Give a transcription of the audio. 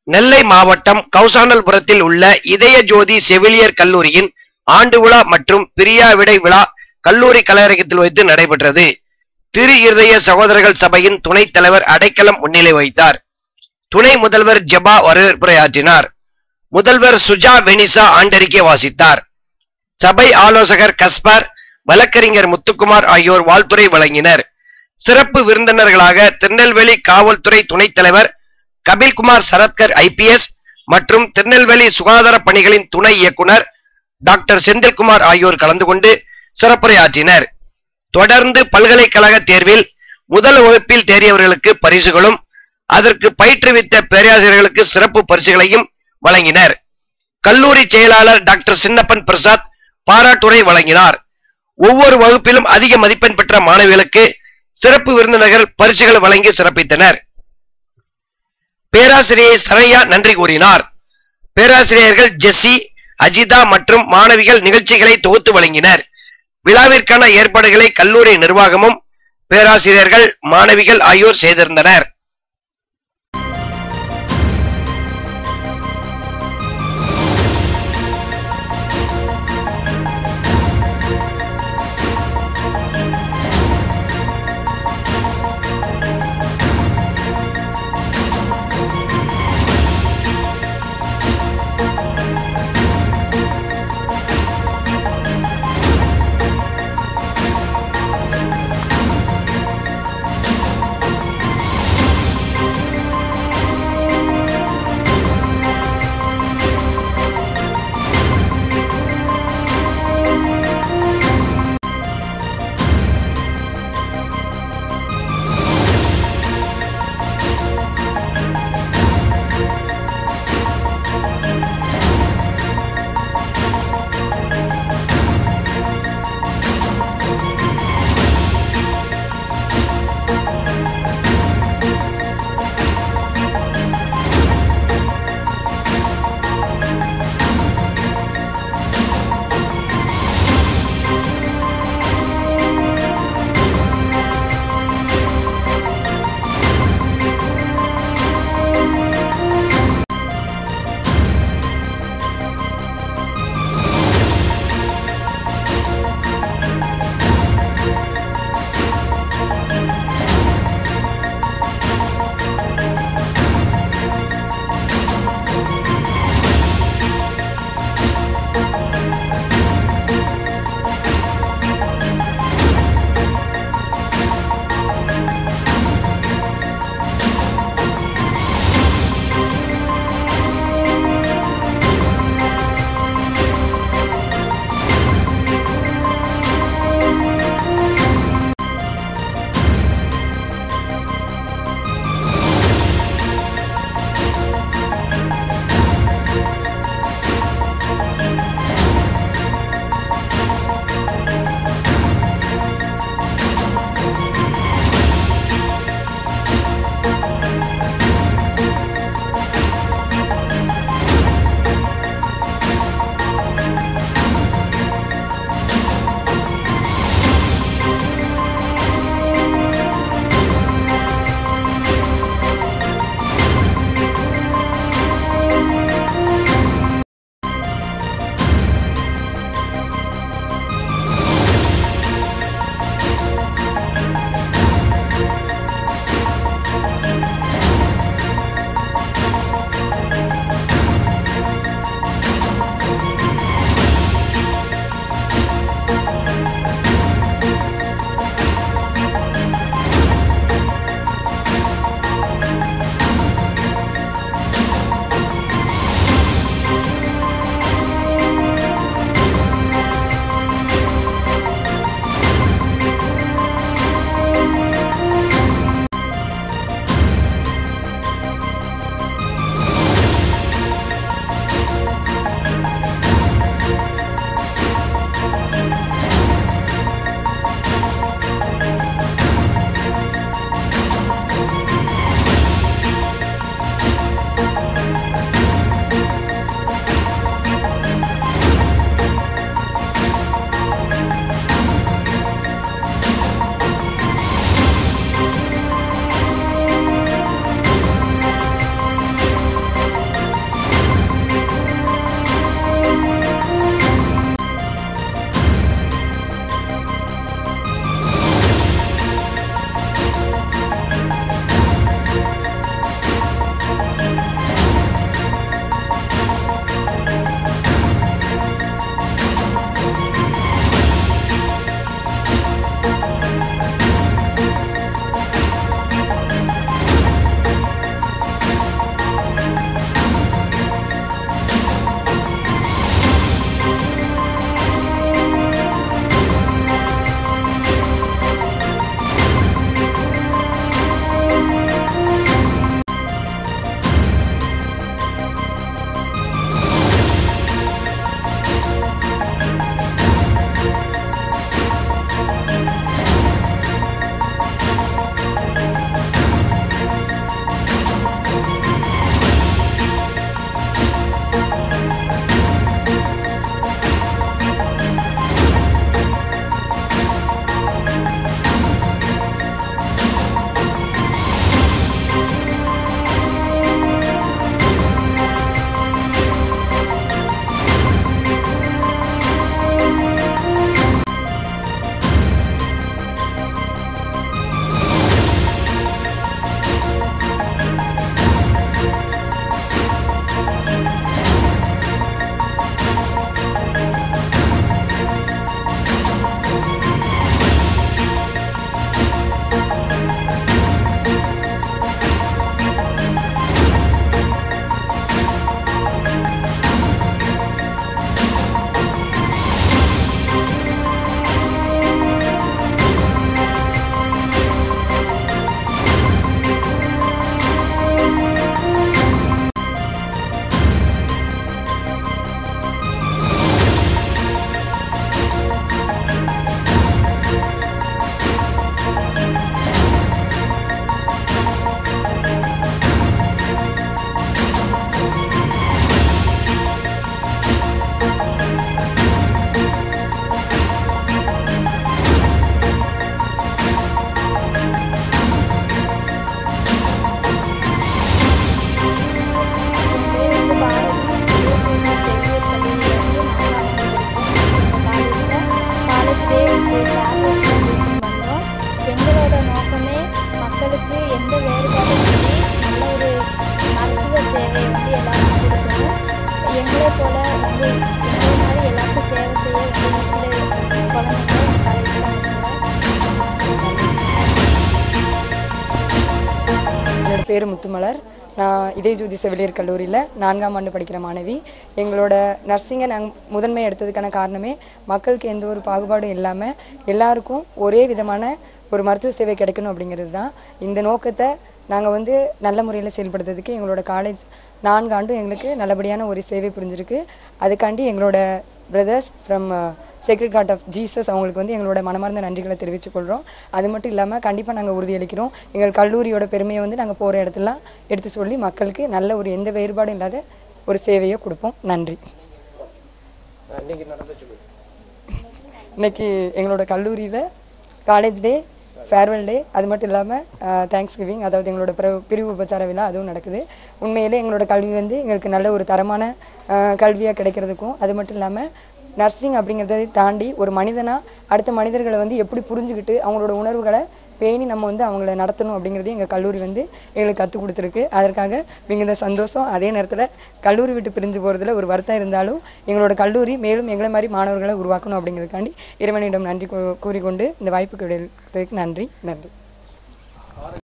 நெல்லை மாவட்டம் கௌசானல்புரத்தில் உள்ள இதய ஜோதி செவிலியர் கல்லூரியின் ஆண்டு விழா மற்றும் பிரியா விடை விழா கல்லூரி கலையரங்கத்தில் வைத்து நடைபெற்றது திரு இருதய சகோதரர்கள் சபையின் துணைத் தலைவர் அடைக்கலம் முன்னிலை வைத்தார் துணை முதல்வர் ஜபா வரவேற்புரையாற்றினார் முதல்வர் சுஜா வெனிசா ஆண்டறிக்கை வாசித்தார் சபை ஆலோசகர் கஸ்பார் வழக்கறிஞர் முத்துக்குமார் ஆகியோர் வாழ்த்துரை வழங்கினர் சிறப்பு விருந்தினர்களாக திருநெல்வேலி காவல்துறை துணைத் தலைவர் கபில்குமார் சரத்கர் ஐபிஎஸ் மற்றும் திருநெல்வேலி சுகாதார பணிகளின் துணை இயக்குனர் டாக்டர் செந்தில்குமார் ஆகியோர் கலந்து கொண்டு சிறப்புரையாற்றினர் தொடர்ந்து பல்கலைக்கழக தேர்வில் முதல் வகுப்பில் தேறியவர்களுக்கு பரிசுகளும் அதற்கு பயிற்றுவித்த பேராசிரியர்களுக்கு சிறப்பு பரிசுகளையும் வழங்கினர் கல்லூரி செயலாளர் டாக்டர் சின்னப்பன் பிரசாத் பாராட்டுரை வழங்கினார் ஒவ்வொரு வகுப்பிலும் அதிக மதிப்பெண் பெற்ற மாணவிகளுக்கு சிறப்பு விருந்தினர்கள் பரிசுகள் வழங்கி சிறப்பித்தனர் பேராசிரியை சரையா நன்றி கூறினார் பேராசிரியர்கள் ஜெஸ்ஸி அஜிதா மற்றும் மாணவிகள் நிகழ்ச்சிகளை தொகுத்து வழங்கினர் விழாவிற்கான ஏற்பாடுகளை கல்லூரி நிர்வாகமும் பேராசிரியர்கள் மாணவிகள் ஆகியோர் செய்திருந்தனர் பேர் முத்துமலர் நான் இதயஜோதி செவிலியர் கல்லூரியில் நான்காம் ஆண்டு படிக்கிற மாணவி எங்களோட நர்சிங்கை நாங்கள் முதன்மை எடுத்ததுக்கான காரணமே மக்களுக்கு எந்த ஒரு பாகுபாடும் இல்லாமல் எல்லாருக்கும் ஒரே விதமான ஒரு மருத்துவ சேவை கிடைக்கணும் அப்படிங்கிறது தான் இந்த நோக்கத்தை நாங்கள் வந்து நல்ல முறையில் செயல்படுத்துறதுக்கு எங்களோட காலேஜ் நான்கு ஆண்டும் எங்களுக்கு நல்லபடியான ஒரு சேவை புரிஞ்சிருக்கு அதுக்காண்டி எங்களோட brothers from sacred heart of Jesus அவங்களுக்கு வந்து எங்களோட மனமார்ந்த நன்றிகளை தெரிவித்துக் கொள்கிறோம் அது மட்டும் இல்லாமல் கண்டிப்பாக நாங்கள் உறுதியளிக்கிறோம் எங்கள் கல்லூரியோட பெருமையை வந்து நாங்கள் போகிற இடத்துலாம் எடுத்து சொல்லி மக்களுக்கு நல்ல ஒரு எந்த வேறுபாடும் இல்லாத ஒரு சேவையை கொடுப்போம் நன்றி இன்னைக்கு எங்களோட கல்லூரியில் காலேஜ் டே ஃபேர்வெல் டே அது மட்டும் இல்லாமல் தேங்க்ஸ் கிவிங் அதாவது எங்களோட பிர- பிரிவு உபச்சார விழா அதுவும் நடக்குது உண்மையிலே எங்களோட கல்வி வந்து எங்களுக்கு நல்ல ஒரு தரமான கல்வியாக கிடைக்கிறதுக்கும் அது மட்டும் இல்லாமல் நர்சிங் அப்படிங்கிறதை தாண்டி ஒரு மனிதனாக அடுத்த மனிதர்களை வந்து எப்படி புரிஞ்சுக்கிட்டு அவங்களோட உணர்வுகளை பேணி நம்ம வந்து அவங்கள நடத்தணும் அப்படிங்கிறது எங்கள் கல்லூரி வந்து எங்களுக்கு கற்றுக் கொடுத்துருக்கு அதற்காக மிகுந்த சந்தோஷம் அதே நேரத்தில் கல்லூரி விட்டு பிரிஞ்சு போகிறதுல ஒரு வருத்தம் இருந்தாலும் எங்களோட கல்லூரி மேலும் எங்களை மாதிரி மாணவர்களை உருவாக்கணும் அப்படிங்கிறதுக்காண்டி இறைவனிடம் நன்றி கூ- கூறிக்கொண்டு இந்த வாய்ப்புக்கு விடையளித்ததுக்கு நன்றி நன்றி